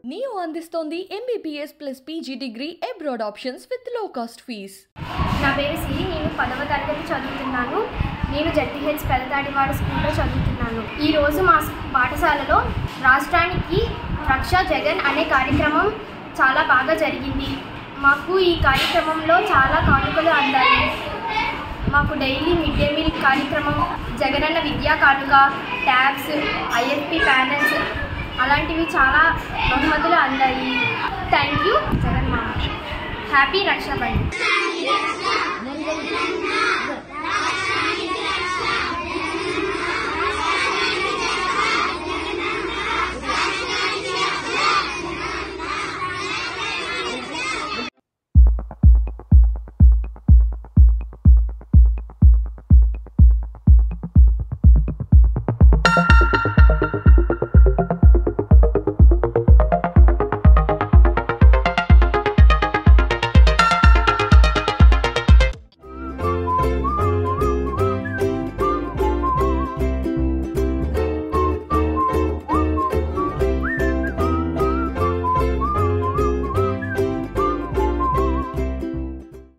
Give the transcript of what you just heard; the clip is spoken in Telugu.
నియో అందిస్తోంది MBBS plus PG degree abroad options with low cost fee నా పేరు సిరి నేను పదవ తరగతి చదువుతున్నాను నేను జడ్పీహెచ్ పెదతాడివాడ స్కూల్లో చదువుతున్నాను ఈరోజు మా స్- పాఠశాలలో రాష్ట్రానికి రక్ష జగన్ అనే కార్యక్రమం చాలా బాగా జరిగింది మాకు ఈ కార్యక్రమంలో చాలా కానుకలు అందాయి మాకు డైలీ మిడ్ డే మీల్ కార్యక్రమం జగనన్న విద్యా కానుక ట్యాబ్స్ ఐఎఫ్పి ప్యానల్స్ అలాంటివి చాలా బహుమతులు అందాయి థ్యాంక్ యూ జగన్ మామ హ్యాపీ రక్షాబంధన్